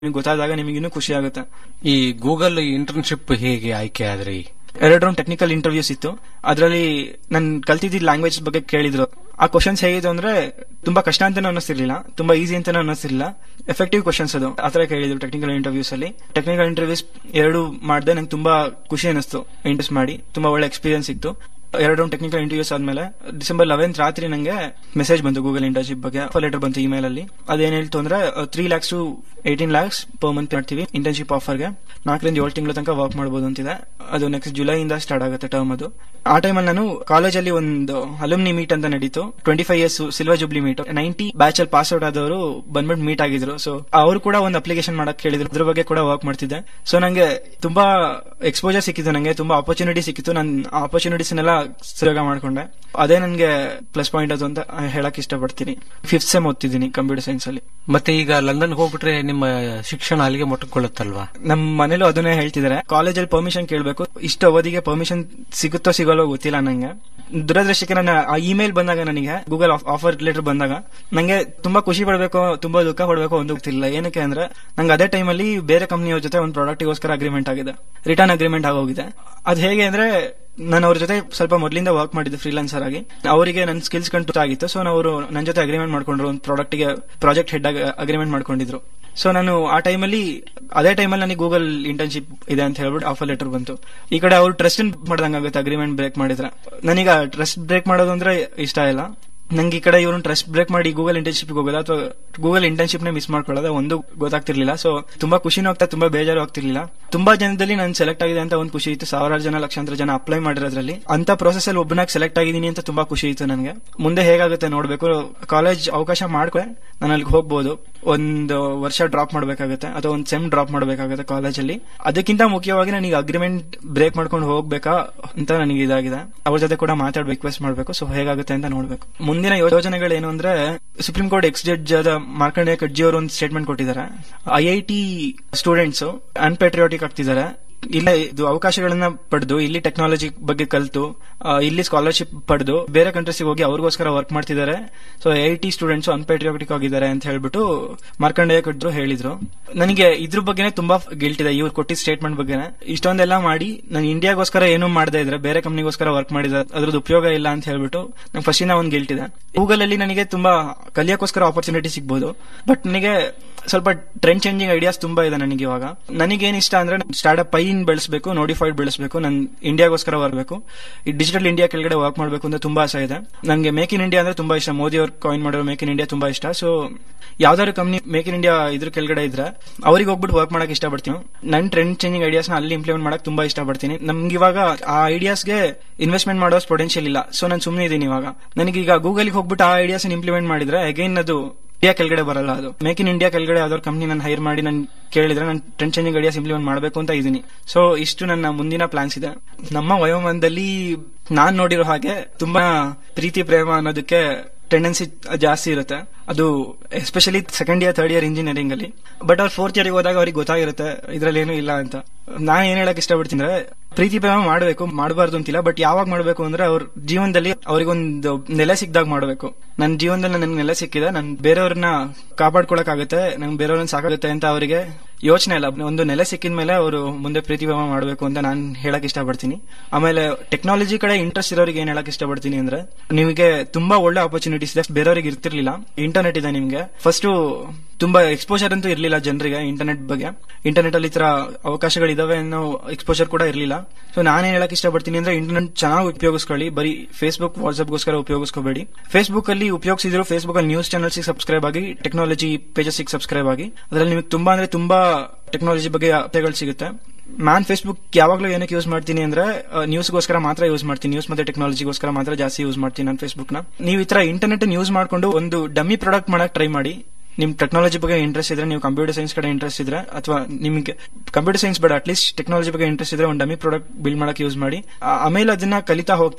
ನಿಮ್ಗೆ ಗೊತ್ತಾದಾಗ ನಿಮಗೆ ಇನ್ನೂ ಖುಷಿ ಆಗುತ್ತೆ ಈ ಗೂಗಲ್ ಇಂಟರ್ನ್ಶಿಪ್ ಹೇಗೆ ಆಯ್ಕೆ ಆದ್ರಿ ಎರಡು ರೌಂಡ್ ಟೆಕ್ನಿಕಲ್ ಇಂಟರ್ವ್ಯೂಸ್ ಇತ್ತು ಅದರಲ್ಲಿ ನಾನು ಕಲ್ತಿದ್ದ ಲ್ಯಾಂಗ್ವೇಜ್ ಬಗ್ಗೆ ಕೇಳಿದ್ರು ಆ ಕ್ವಶನ್ಸ್ ಹೇಗಿತ್ತು ಅಂದ್ರೆ ತುಂಬಾ ಕಷ್ಟ ಅಂತಾನು ಅನ್ನಿಸ್ತಿರ್ಲಿಲ್ಲ ತುಂಬಾ ಈಸಿ ಅಂತಾನು ಅನ್ನಿಸ್ತಿರ್ಲಿಲ್ಲ ಎಫೆಕ್ಟಿವ್ ಕ್ವಶನ್ಸ್ ಅದು ಆತರ ಕೇಳಿದ್ರು ಟೆಕ್ನಿಕಲ್ ಇಂಟರ್ವ್ಯೂಸ್ ಅಲ್ಲಿ ಟೆಕ್ನಿಕಲ್ ಇಂಟರ್ವ್ಯೂಸ್ ಎರಡು ಮಾಡಿದೆ ನಂಗೆ ತುಂಬಾ ಖುಷಿ ಅನಿಸ್ತು ಇಂಟ್ರೆಸ್ಟ್ ಮಾಡಿ ತುಂಬಾ ಒಳ್ಳೆ ಎಕ್ಸ್ಪೀರಿಯನ್ಸ್ ಇತ್ತು ಎರಡು ರೌಂಡ್ ಟೆಕ್ನಿಕಲ್ ಇಂಟರ್ವ್ಯೂಸ್ ಆದ್ಮೇಲೆ ಡಿಸೆಂಬರ್ ಲೆವೆಂತ್ ರಾತ್ರಿ ನಂಗೆ ಮೆಸೇಜ್ ಬಂತು ಗೂಗಲ್ ಇಂಟರ್ನ್ಶಿಪ್ ಬಗ್ಗೆ ಆಫರ್ ಲೆಟರ್ ಬಂತು ಇಮೇಲ್ ಅಲ್ಲಿ ಅದೇನ್ ಹೇಳ್ತು ಅಂದ್ರೆ three lakhs to eighteen lakhs per month ಮಾಡ್ತೀವಿ ಇಂಟರ್ನ್ಶಿಪ್ ಆಫರ್ಗೆ ನಾಲ್ಕರಿಂದ ಏಳು ತಿಂಗಳ ತನಕ ವರ್ಕ್ ಮಾಡಬಹುದು ಅಂತಿದೆ ಅದು ನೆಕ್ಸ್ಟ್ ಜುಲೈಯಿಂದ ಸ್ಟಾರ್ಟ್ ಆಗುತ್ತೆ ಟರ್ಮ್ ಅದು ಆ ಟೈಮಲ್ಲಿ ನಾನು ಕಾಲೇಜಲ್ಲಿ ಒಂದು ಅಲುಮ್ನಿ ಮೀಟ್ ಅಂತ ನಡೀತು twenty five years silver jubilee meet ninety batch ಅಲ್ಲಿ ಪಾಸ್ ಔಟ್ ಆದವರು ಬಂದ್ಬಿಟ್ಟು ಮೀಟ್ ಆಗಿದ್ರು ಸೊ ಅವರು ಕೂಡ ಒಂದು ಅಪ್ಲಿಕೇಶನ್ ಮಾಡಕ್ ಕೇಳಿದ್ರು ಅದ್ರ ಬಗ್ಗೆ ಕೂಡ ವರ್ಕ್ ಮಾಡ್ತಿದ್ದೆ ಸೊ ನಂಗೆ ತುಂಬಾ ಎಕ್ಸ್ಪೋಜರ್ ಸಿಕ್ಕಿತ್ತು ನಂಗೆ ತುಂಬಾ ಆಪರ್ಚುನಿಟಿ ಸಿಕ್ಕಿತ್ತು ನಾನು ಆಪರ್ಚುನಿಟೀಸ್ ನೆಲ್ಲ ಸರಿಯಾಗ ಮಾಡ್ಕೊಂಡೆ ಅದೇ ನನಗೆ ಪ್ಲಸ್ ಪಾಯಿಂಟ್ ಅದು ಅಂತ ಹೇಳಕ್ ಇಷ್ಟಪಡ್ತೀನಿ ಫಿಫ್ತ್ ಸೆಮ್ ಓದ್ತಿದ್ದೀನಿ ಕಂಪ್ಯೂಟರ್ ಸೈನ್ಸ್ ಅಲ್ಲಿ ಮತ್ತೆ ಈಗ ಲಂಡನ್ ಹೋಗ್ಬಿಟ್ರೆ ನಿಮ್ಮ ಶಿಕ್ಷಣ ಅಲ್ಲಿಗೆ ಮೊಟ್ಟಕೊಳ್ಳುತ್ತಲ್ವಾ ನಮ್ಮ ಮನೇಲೂ ಅದನ್ನೇ ಹೇಳ್ತಿದ್ದಾರೆ ಕಾಲೇಜಲ್ಲಿ ಪರ್ಮಿಷನ್ ಕೇಳಬೇಕು ಇಷ್ಟು ಅವಧಿಗೆ ಪರ್ಮಿಷನ್ ಸಿಗುತ್ತೋ ಸಿಗಲ್ಲೋ ಗೊತ್ತಿಲ್ಲ ನಂಗೆ ದುರದೃಷ್ಟಕ್ಕೆ ನನ್ನ ಆ ಇಮೇಲ್ ಬಂದಾಗ ನನಗೆ ಗೂಗಲ್ ಆಫರ್ ಲೆಟರ್ ಬಂದಾಗ ನಂಗೆ ತುಂಬಾ ಖುಷಿ ಪಡಬೇಕು ತುಂಬಾ ದುಃಖ ಪಡಬೇಕು ಒಂದು ಗೊತ್ತಿಲ್ಲ ಏನಕ್ಕೆ ಅಂದ್ರೆ ನಂಗೆ ಅದೇ ಟೈಮಲ್ಲಿ ಬೇರೆ ಕಂಪ್ನಿಯವ್ರ ಜೊತೆ ಒಂದು ಪ್ರಾಡಕ್ಟ್ಗೋಸ್ಕರ ಅಗ್ರಿಮೆಂಟ್ ಆಗಿದೆ ರಿಟರ್ನ್ ಅಗ್ರಿಮೆಂಟ್ ಆಗೋಗಿದೆ ಅದು ಹೇಗೆ ಅಂದ್ರೆ ನಾನು ಅವ್ರ ಜೊತೆ ಸ್ವಲ್ಪ ಮೊದಲಿಂದ ವರ್ಕ್ ಮಾಡಿದ್ದೆ ಫ್ರೀಲಾನ್ಸರ್ ಆಗಿ ಅವರಿಗೆ ನನ್ನ ಸ್ಕಿಲ್ಸ್ ಕಂಡು ಆಗಿತ್ತು ಸೊ ಅವರು ನನ್ನ ಜೊತೆ ಅಗ್ರಿಮೆಂಟ್ ಮಾಡ್ಕೊಂಡ್ರು ಒಂದು ಪ್ರಾಡಕ್ಟ್ಗೆ ಪ್ರಾಜೆಕ್ಟ್ ಹೆಡ್ ಆಗಿ ಅಗ್ರಿಮೆಂಟ್ ಮಾಡ್ಕೊಂಡಿದ್ರು ಸೊ ನಾನು ಆ ಟೈಮಲ್ಲಿ ಅದೇ ಟೈಮಲ್ಲಿ ನನಗೆ ಗೂಗಲ್ ಇಂಟರ್ನ್ಶಿಪ್ ಇದೆ ಅಂತ ಹೇಳ್ಬಿಟ್ಟು ಆಫರ್ ಲೆಟರ್ ಬಂತು ಈ ಕಡೆ ಅವ್ರು ಟ್ರಸ್ಟ್ ಮಾಡ್ದಂಗಾಗುತ್ತೆ ಅಗ್ರಿಮೆಂಟ್ ಬ್ರೇಕ್ ಮಾಡಿದ್ರೆ ನನಗೆ ಟ್ರಸ್ಟ್ ಬ್ರೇಕ್ ಮಾಡೋದು ಅಂದ್ರೆ ಇಷ್ಟ ಇಲ್ಲ ನಂಗೆ ಈ ಕಡೆ ಇವ್ರನ್ನ ಟ್ರಸ್ಟ್ ಬ್ರೇಕ್ ಮಾಡಿ ಗೂಗಲ್ ಇಂಟರ್ನ್ಶಿಪ್ ಹೋಗೋದ ಅಥವಾ ಗೂಗಲ್ ಇಂಟರ್ನ್ಶಿಪ್ ನೇ ಮಿಸ್ ಮಾಡ್ಕೊಳ್ಳೋದ ಒಂದು ಗೊತ್ತಾಗ್ತಿರ್ಲಿಲ್ಲ ಸೊ ತುಂಬಾ ಖುಷಿನೂ ಆಗ್ತಾ ತುಂಬಾ ಬೇಜಾರು ಆಗ್ತಿರ್ಲಿಲ್ಲ ತುಂಬಾ ಜನದಲ್ಲಿ ನಾನು ಸೆಲೆಕ್ಟ್ ಆಗಿದೆ ಅಂತ ಒಂದು ಖುಷಿ ಇತ್ತು ಸಾವಿರಾರು ಜನ ಲಕ್ಷಾಂತರ ಜನ ಅಪ್ಲೈ ಮಾಡಿರೋದ್ರಲ್ಲಿ ಅಂತ ಪ್ರೊಸೆಸ್ ಅಲ್ಲಿ ಒಬ್ಬನಾಗಿ ಸೆಲೆಕ್ಟ್ ಆಗಿದ್ದೀನಿ ಅಂತ ತುಂಬಾ ಖುಷಿ ಇತ್ತು ನನಗೆ ಮುಂದೆ ಹೇಗಾಗುತ್ತೆ ನೋಡ್ಬೇಕು ಕಾಲೇಜ್ ಅವಕಾಶ ಮಾಡ್ಕೊ ನಾನು ಅಲ್ಲಿಗೆ ಹೋಗ್ಬೋದು ಒಂದು ವರ್ಷ ಡ್ರಾಪ್ ಮಾಡ್ಬೇಕಾಗುತ್ತೆ ಅಥವಾ ಒಂದು ಸೆಮ್ ಡ್ರಾಪ್ ಮಾಡ್ಬೇಕಾಗುತ್ತೆ ಕಾಲೇಜಲ್ಲಿ ಅದಕ್ಕಿಂತ ಮುಖ್ಯವಾಗಿ ನನಗೆ ಅಗ್ರಿಮೆಂಟ್ ಬ್ರೇಕ್ ಮಾಡ್ಕೊಂಡು ಹೋಗ್ಬೇಕಾ ಅಂತ ನನಗೆ ಇದಾಗಿದೆ ಅವ್ರ ಜೊತೆ ಕೂಡ ಮಾತಾಡ್ಬೇಕು ರಿಕ್ವೆಸ್ಟ್ ಮಾಡಬೇಕು ಸೊ ಹೇಗಾಗುತ್ತೆ ಅಂತ ನೋಡ್ಬೇಕು ಮುಂದಿನ ಯೋಜನೆಗಳು ಏನು ಅಂದ್ರೆ ಸುಪ್ರೀಂ ಕೋರ್ಟ್ ಎಕ್ಸ್ ಜಡ್ಜ್ ಆದ ಮಾರ್ಕಂಡೇಯ ಕಡ್ಜಿ ಅವರು ಒಂದು ಸ್ಟೇಟ್ಮೆಂಟ್ ಕೊಟ್ಟಿದ್ದಾರೆ I I T students unpatriotic ಆಗ್ತಿದ್ದಾರೆ ಇಲ್ಲ ಇದು ಅವಕಾಶಗಳನ್ನ ಪಡೆದು ಇಲ್ಲಿ ಟೆಕ್ನಾಲಜಿ ಬಗ್ಗೆ ಕಲಿತು ಇಲ್ಲಿ ಸ್ಕಾಲರ್ಶಿಪ್ ಪಡೆದು ಬೇರೆ ಕಂಟ್ರೀಸ್ಗೆ ಹೋಗಿ ಅವ್ರಿಗೋಸ್ಕರ ವರ್ಕ್ ಮಾಡ್ತಿದ್ದಾರೆ so I T students unpatriotic ಆಗಿದ್ದಾರೆ ಅಂತ ಹೇಳ್ಬಿಟ್ಟು ಮಾರ್ಕಂಡೇಯ ಕಡ್ರು ಹೇಳಿದ್ರು ನನಗೆ ಇದ್ರ ಬಗ್ಗೆನೇ ತುಂಬಾ ಗಿಲ್ಟ್ ಇದೆ ಇವ್ರು ಕೊಟ್ಟಿದ್ದ ಸ್ಟೇಟ್ಮೆಂಟ್ ಬಗ್ಗೆ ಇಷ್ಟೊಂದೆಲ್ಲ ಮಾಡಿ ನಾನು ಇಂಡಿಯಾಗೋಸ್ಕರ ಏನು ಮಾಡದೇ ಇದ್ರೆ ಬೇರೆ ಕಂಪ್ನಿಗೋಸ್ಕರ ವರ್ಕ್ ಮಾಡಿದ ಅದ್ರದ್ದು ಉಪಯೋಗ ಇಲ್ಲ ಅಂತ ಹೇಳ್ಬಿಟ್ಟು ನಂಗೆ ಫಸ್ಟ್ ಒಂದು ಗಿಲ್ಟ್ ಇದೆ ಗೂಗಲ್ ಅಲ್ಲಿ ನನಗೆ ತುಂಬಾ ಕಲಿಯೋಕ್ಕೋಸ್ಕರ ಆಪರ್ಚುನಿಟಿ ಸಿಗ್ಬೋದು ಬಟ್ ನನಗೆ ಸ್ವಲ್ಪ ಟ್ರೆಂಡ್ ಚೇಂಜಿಂಗ್ ಐಡಿಯಾಸ್ ತುಂಬಾ ಇದೆ ನನಗೆ ಇವಾಗ ನನಗೇನ್ ಇಷ್ಟ ಅಂದ್ರೆ ಸ್ಟಾರ್ಟ್ಅಪ್ ಪೈನ್ ಬೆಳೆಸಬೇಕು ನೋಡಿಫೈಡ್ ಬೆಳೆಸಬೇಕು ನಾನು ಇಂಡಿಯಾಗೋಸ್ಕರ ಬರಬೇಕು ಈ ಡಿಜಿಟಲ್ ಇಂಡಿಯಾ ಕೆಳಗಡೆ ವರ್ಕ್ ಮಾಡಬೇಕು ಅಂತ ತುಂಬಾ ಆಸೆ ಇದೆ ನನಗೆ ಮೇಕ್ ಇನ್ ಇಂಡಿಯಾ ಅಂದ್ರೆ ತುಂಬಾ ಇಷ್ಟ ಮೋದಿ ಅವ್ರು ಕಾಯಿನ್ ಮಾಡಿರೋ ಮೇಕ್ ಇನ್ ಇಂಡಿಯಾ ತುಂಬಾ ಇಷ್ಟ ಸೊ ಯಾವ್ದಾದ್ರು ಕಂಪ್ನಿ ಮೇಕ್ ಇನ್ ಇಂಡಿಯಾ ಇದ್ರ ಕೆಳಗಡೆ ಇದ್ರೆ ಅವ್ರಿಗೆ ಹೋಗ್ಬಿಟ್ಟು ವರ್ಕ್ ಮಾಡಕ್ ಇಷ್ಟಪಡ್ತೀನಿ ನನ್ನ ಟ್ರೆಂಡ್ ಚೇಂಜಿಂಗ್ ಐಡಿಯಾಸ್ ನ ಅಲ್ಲಿ ಇಂಪ್ಲಿಮೆಂಟ್ ಮಾಡಕ್ ತುಂಬಾ ಇಷ್ಟಪಡ್ತೀನಿ ನಮ್ಗೆ ಇವಾಗ ಆ ಐಡಿಯಾಸ್ಗೆ ಇನ್ವೆಸ್ಟ್ಮೆಂಟ್ ಮಾಡೋ ಪೊಟೆನ್ಶಿಯಲ್ ಇಲ್ಲ ಸೊ ನಾನು ಸುಮ್ಮನೆ ಇದೀನಿ ಇವಾಗ ನನಗೀಗ ಗೂಗಲ್ಗೆ ಹೋಗ್ಬಿಟ್ಟು ಆ ಐಡಿಯಾಸ್ ಇಂಪ್ಲಿಮೆಂಟ್ ಮಾಡಿದ್ರೆ ಅಗೈನ್ ಅದು ಇಂಡಿಯಾ ಕೆಳಗಡೆ ಬರಲ್ಲ ಅದು ಮೇಕ್ ಇನ್ ಇಂಡಿಯಾ ಕೆಳಗಡೆ ಯಾವ್ದಾದ್ರು ಕಂಪ್ನಿ ನಾನು ಹೈರ್ ಮಾಡಿ ನಾನು ಕೇಳಿದ್ರೆ ನಾನು ಟ್ರೆಂಡ್ ಚೇಂಜಿಂಗ್ ಐಡಿಯಾಸ್ ಇಂಪ್ಲಿಮೆಂಟ್ ಮಾಡಬೇಕು ಅಂತ ಇದೀನಿ ಸೊ ಇಷ್ಟು ನನ್ನ ಮುಂದಿನ ಪ್ಲಾನ್ಸ್ ಇದೆ ನಮ್ಮ ವಯೋಮಾನದಲ್ಲಿ ನಾನ್ ನೋಡಿರೋ ಹಾಗೆ ತುಂಬಾ ಪ್ರೀತಿ ಪ್ರೇಮ ಅನ್ನೋದಕ್ಕೆ ಟೆಂಡೆನ್ಸಿ ಜಾಸ್ತಿ ಇರುತ್ತೆ ಅದು especially second year third year engineering ಅಲ್ಲಿ ಬಟ್ ಅವ್ರು ಫೋರ್ತ್ ಇಯರ್ ಹೋದಾಗ ಅವ್ರಿಗೆ ಗೊತ್ತಾಗಿರುತ್ತೆ ಇದ್ರಲ್ಲಿ ಏನೂ ಇಲ್ಲ ಅಂತ ನಾನು ಏನ್ ಹೇಳಕ್ ಇಷ್ಟಪಡ್ತೀನಿ ಅಂದ್ರೆ ಪ್ರೀತಿ ಪ್ರೇಮ ಮಾಡಬೇಕು ಮಾಡಬಾರ್ದು ಅಂತಿಲ್ಲ ಬಟ್ ಯಾವಾಗ ಮಾಡಬೇಕು ಅಂದ್ರೆ ಅವ್ರ ಜೀವನದಲ್ಲಿ ಅವ್ರಿಗೊಂದು ನೆಲೆ ಸಿಕ್ದಾಗ ಮಾಡಬೇಕು ನನ್ನ ಜೀವನದಲ್ಲಿ ನನಗೆ ನೆಲೆ ಸಿಕ್ಕಿದೆ ನಾನು ಬೇರೆಯವ್ರನ್ನ ಕಾಪಾಡ್ಕೊಳಕಾಗುತ್ತೆ ನಂಗೆ ಬೇರೆಯವ್ರನ್ನ ಸಾಕಾಗುತ್ತೆ ಅಂತ ಅವರಿಗೆ ಯೋಚನೆ ಇಲ್ಲ ಒಂದು ನೆಲೆ ಸಿಕ್ಕಿದ ಮೇಲೆ ಅವರು ಮುಂದೆ ಪ್ರೀತಿ ಪ್ರೇಮ ಮಾಡಬೇಕು ಅಂತ ನಾನು ಹೇಳಕ್ ಇಷ್ಟಪಡ್ತೀನಿ ಆಮೇಲೆ ಟೆಕ್ನಾಲಜಿ ಕಡೆ ಇಂಟ್ರೆಸ್ಟ್ ಇರೋರಿಗೆ ಏನ್ ಹೇಳಕ್ ಇಷ್ಟಪಡ್ತೀನಿ ಅಂದ್ರೆ ನಿಮಗೆ ತುಂಬಾ ಒಳ್ಳೆ ಆಪರ್ಚುನಿಟೀಸ್ ಇದೆ ಬೇರೆಯವ್ರಿಗೆ ಇರ್ತಿರ್ಲಿಲ್ಲ ಇಂಟರ್ನೆಟ್ ಇದೆ ನಿಮ್ಗೆ ಫಸ್ಟ್ ತುಂಬಾ ಎಕ್ಸ್ಪೋಜರ್ ಅಂತೂ ಇರಲಿಲ್ಲ ಜನರಿಗೆ ಇಂಟರ್ನೆಟ್ ಬಗ್ಗೆ ಇಂಟರ್ನೆಟ್ ಅಲ್ಲಿ ಈ ತರ ಅವಕಾಶಗಳಿದಾವೆ ಅನ್ನೋ ಎಕ್ಸ್ಪೋಜರ್ ಕೂಡ ಇರಲಿಲ್ಲ ಸೊ ನಾನೇನ್ ಹೇಳಕ್ ಇಷ್ಟಪಡ್ತೀನಿ ಅಂದ್ರೆ ಇಂಟರ್ನೆಟ್ ಚೆನ್ನಾಗಿ ಉಪಯೋಗಿಸ್ಕೊಳ್ಳಿ ಬರೀ ಫೇಸ್ಬುಕ್ ವಾಟ್ಸ್ಆಪ್ಗೋಸ್ಕರ ಉಪಯೋಗಿಸ್ಕೋಬೇಡಿ ಫೇಸ್ಬುಕ್ ಅಲ್ಲಿ ಉಪಯೋಗಿಸಿದ್ರು ಫೇಸ್ಬುಕ್ ಅಲ್ಲಿ ನ್ಯೂಸ್ ಚಾನಲ್ಸ್ ಸಬ್ಸ್ಕ್ರೈಬ್ ಆಗಿ ಟೆಕ್ನಾಲಜಿ ಪೇಜಸ್ ಸಬ್ಸ್ಕ್ರೈಬ್ ಆಗಿ ಅದರಲ್ಲಿ ನಿಮಗೆ ತುಂಬಾ ಅಂದ್ರೆ ತುಂಬಾ ಟೆಕ್ನಾಲಜಿ ಬಗ್ಗೆ ಅಪ್ಡೇಟ್ಗಳು ಸಿಗುತ್ತೆ ನಾನ್ ಫೇಸ್ಬುಕ್ ಯಾವಾಗಲೂ ಏನಕ್ಕೆ ಯೂಸ್ ಮಾಡ್ತೀನಿ ಅಂದ್ರೆ ನ್ಯೂಸ್ಗೋಸ್ಕರ ಮಾತ್ರ ಯೂಸ್ ಮಾಡ್ತೀನಿ ನ್ಯೂಸ್ ಮತ್ತೆ ಟೆಕ್ನಾಲಜಿಗೋಸ್ಕರ ಮಾತ್ರ ಜಾಸ್ತಿ ಯೂಸ್ ಮಾಡ್ತೀನಿ ನಾನು ಫೇಸ್ಬುಕ್ ನ ನೀವು ಈ ತರ ಇಂಟರ್ನೆಟ್ ಯೂಸ್ ಮಾಡ್ಕೊಂಡು ಒಂದು ಡಮ್ಮಿ ಪ್ರಾಡಕ್ಟ್ ಮಾಡಕ್ ಟ್ರೈ ಮಾಡಿ ನಿಮ್ ಟೆಕ್ನಾಲಜಿ ಬಗ್ಗೆ ಇಂಟ್ರೆಸ್ಟ್ ಇದ್ರೆ ನೀವು ಕಂಪ್ಯೂಟರ್ ಸೈನ್ಸ್ ಕಡೆ ಇಂಟ್ರೆಸ್ಟ್ ಇದ್ರೆ ಅಥವಾ ನಿಮಗೆ ಕಂಪ್ಯೂಟರ್ ಸೈನ್ಸ್ ಬೇಡ ಅಟ್ಲೀಸ್ಟ್ ಟೆಕ್ನಾಲಜಿ ಬಗ್ಗೆ ಇಂಟ್ರೆಸ್ಟ್ ಇದ್ರೆ ಒಂದು ಡಮ್ಮಿ ಪ್ರಾಡಕ್ಟ್ ಬಿಲ್ಡ್ ಮಾಡಕ್ ಯೂಸ್ ಮಾಡಿ ಆಮೇಲೆ ಅದನ್ನ ಕಲಿತಾ ಹೋಗ್ತೀರಾ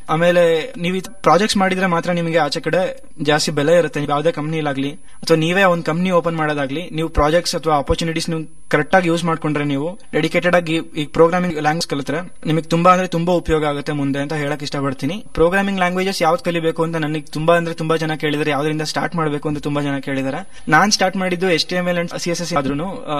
ಆಮೇಲೆ ನೀವು ಪ್ರಾಜೆಕ್ಟ್ಸ್ ಮಾಡಿದ್ರೆ ಮಾತ್ರ ನಿಮಗೆ ಆಚೆ ಕಡೆ ಜಾಸ್ತಿ ಬೆಲೆ ಇರುತ್ತೆ ನೀವು ಯಾವುದೇ ಕಂಪ್ನಿಲಾಗ್ಲಿ ಅಥವಾ ನೀವೇ ಒಂದು ಕಂಪ್ನಿ ಓಪನ್ ಮಾಡೋದಾಗ್ಲಿ ನೀವು ಪ್ರಾಜೆಕ್ಟ್ಸ್ ಅಥವಾ ಅಪರ್ಚುನಿಟೀಸ್ ನೀವು ಕರೆಕ್ಟ್ ಆಗಿ ಯೂಸ್ ಮಾಡ್ಕೊಂಡ್ರೆ ನೀವು ಡೆಡಿಕೇಟೆಡ್ ಆಗಿ ಈಗ ಪ್ರೋಗ್ರಾಮಿಂಗ್ ಲ್ಯಾಂಗ್ವೇಜ್ ಕಲಿತ್ರೆ ನಿಮಗೆ ತುಂಬಾ ಅಂದ್ರೆ ತುಂಬಾ ಉಪಯೋಗ ಆಗುತ್ತೆ ಮುಂದೆ ಅಂತ ಹೇಳಕ್ ಇಷ್ಟಪಡ್ತೀನಿ ಪ್ರೋಗ್ರಾಮಿಂಗ್ ಲ್ಯಾಂಗ್ವೇಜಸ್ ಯಾವ್ದು ಕಲಿಬೇಕು ಅಂತ ನನಗೆ ತುಂಬಾ ಅಂದ್ರೆ ತುಂಬಾ ಜನ ಕೇಳಿದರೆ ಯಾವ್ದರಿಂದ ಸ್ಟಾರ್ಟ್ ಮಾಡಬೇಕು ಅಂತ ತುಂಬಾ ಜನ ಕೇಳಿದ್ದಾರೆ ನಾನ್ ಸ್ಟಾರ್ಟ್ ಮಾಡಿದ್ದು S T M L and C S S ಆದ್ರೂ